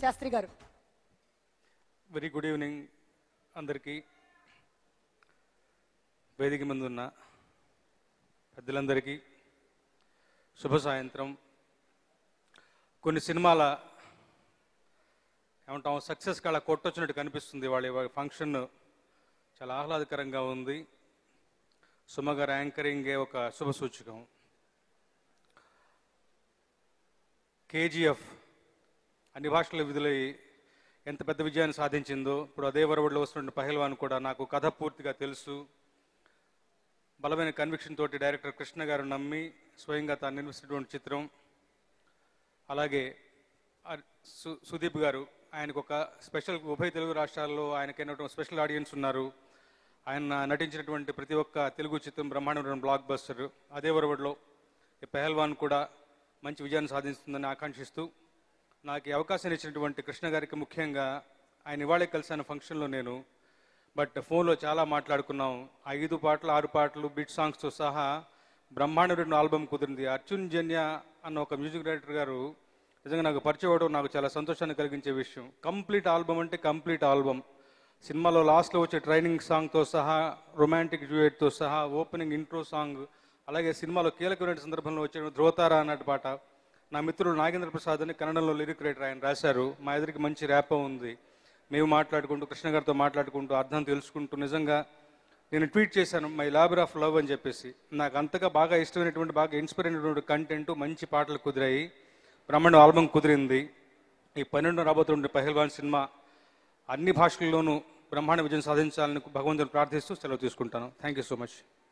శాస్త్రి గారు very good evening అందరికీ వేదిక ముందు ఉన్న పెద్దలందరికీ శుభ సాయంత్రం కొన్ని సినిమాల ఏమంటాం సక్సెస్ కళ కొట్టొచ్చినట్టు కనిపిస్తుంది వాళ్ళ ఫంక్షన్ చాలా ఆహ్లాదకరంగా ఉంది సుమ గారి యాంకరింగే ఒక శుభ సూచకం కేజీఎఫ్ అన్ని భాషల విధులై ఎంత పెద్ద విజయాన్ని సాధించిందో ఇప్పుడు అదే వరవడిలో వస్తున్న పహల్వాన్ కూడా నాకు కథ పూర్తిగా తెలుసు బలమైన కన్విక్షన్ తోటి డైరెక్టర్ కృష్ణ గారు నమ్మి స్వయంగా తాను నిర్మిస్తున్నటువంటి చిత్రం అలాగే ఆ సు- సుదీప్ గారు ఆయనకు ఒక స్పెషల్ ఉభయ తెలుగు రాష్ట్రాల్లో ఆయనకైనటువంటి స్పెషల్ ఆడియన్స్ ఉన్నారు ఆయన నటించినటువంటి ప్రతి ఒక్క తెలుగు చిత్రం బ్రహ్మాండమైన బ్లాక్ బస్టర్ అదే వరవడిలో ఈ పెహల్వాన్ కూడా మంచి విజయాన్ని సాధిస్తుందని ఆకాంక్షిస్తూ నాకు ఈ అవకాశాన్ని ఇచ్చినటువంటి కృష్ణ గారికి ముఖ్యంగా ఆయన ఇవాళే కలిసిన ఫంక్షన్లో నేను బట్ ఫోన్లో చాలా మాట్లాడుకున్నాం ఐదు పాటలు ఆరు పాటలు బిట్ సాంగ్స్తో సహా బ్రహ్మాండమైన ఆల్బమ్ కుదిరింది అర్జున్ జన్య అన్న ఒక మ్యూజిక్ డైరెక్టర్ గారు నిజంగా నాకు పరిచయం అవడం నాకు చాలా సంతోషాన్ని కలిగించే విషయం కంప్లీట్ ఆల్బమ్ అంటే కంప్లీట్ ఆల్బమ్ సినిమాలో లాస్ట్లో వచ్చే ట్రైనింగ్ సాంగ్తో సహా రొమాంటిక్ డ్యూయట్తో సహా ఓపెనింగ్ ఇంట్రో సాంగ్ అలాగే సినిమాలో కీలకమైన సందర్భంలో వచ్చే ధ్రువతార అన్నట్టు పాట నా మిత్రుడు నాగేంద్ర ప్రసాద్ అని కన్నడంలో లిరిక్ రైటర్ ఆయన రాశారు మా ఎదురికి మంచి ర్యాప్ ఉంది మేము మాట్లాడుకుంటూ కృష్ణ గారితో మాట్లాడుకుంటూ అర్థం తెలుసుకుంటూ నిజంగా నేను ట్వీట్ చేశాను మై లాబర్ ఆఫ్ లవ్ అని చెప్పేసి నాకు అంతగా బాగా ఇష్టమైనటువంటి బాగా ఇన్స్పైర్ అయినటువంటి కంటెంట్ మంచి పాటలు కుదిరాయి బ్రహ్మాండం ఆల్బమ్ కుదిరింది ఈ పన్నెండు రాబోతున్న పహల్వాన్ సినిమా అన్ని భాషల్లోనూ బ్రహ్మాండ విజయం సాధించాలని భగవంతుని ప్రార్థిస్తూ సెలవు తీసుకుంటాను థ్యాంక్ యూ సో మచ్